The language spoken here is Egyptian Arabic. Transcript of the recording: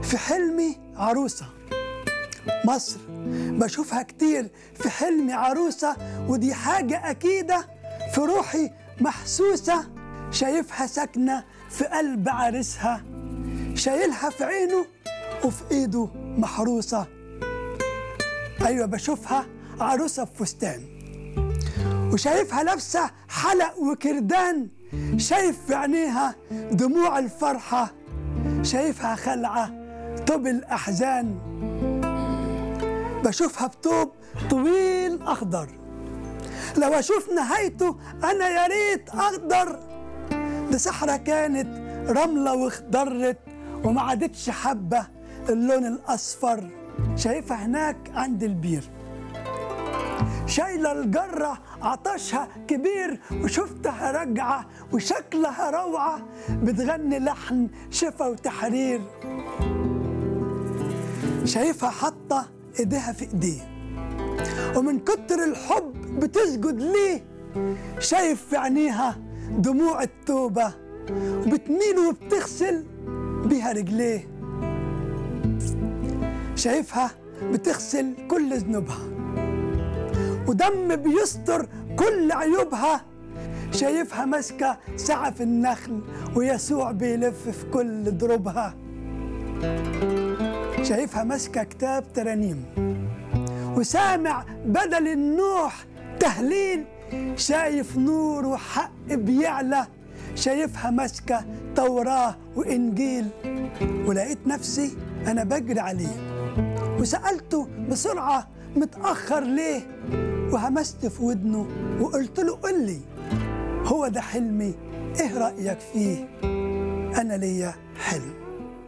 في حلمي عروسة مصر بشوفها كتير في حلمي عروسة ودي حاجة أكيدة في روحي محسوسة شايفها ساكنة في قلب عريسها شايلها في عينه وفي ايده محروسة أيوة بشوفها عروسة في فستان وشايفها لابسة حلق وكردان شايف في عينيها دموع الفرحة شايفها خلعة طوب الأحزان بشوفها بطوب طويل أخضر لو أشوف نهايته أنا يا ريت أقدر دي صحرا كانت رملة واخضرت وما عادتش حبة اللون الأصفر شايفها هناك عند البير شايلة الجرة عطشها كبير وشفتها راجعة وشكلها روعة بتغني لحن شفا وتحرير شايفها حاطة ايديها في ايديه ومن كتر الحب بتسجد ليه شايف في عينيها دموع التوبة وبتميل وبتغسل بيها رجليه شايفها بتغسل كل ذنوبها ودم بيستر كل عيوبها شايفها ماسكة سعف النخل ويسوع بيلف في كل دروبها شايفها ماسكة كتاب ترانيم وسامع بدل النوح تهليل شايف نور وحق بيعلى شايفها ماسكة توراة وإنجيل ولقيت نفسي أنا بجري عليه وسألته بسرعة متأخر ليه وهمست في ودنه وقلت له قل لي هو ده حلمي ايه رأيك فيه أنا ليا حلم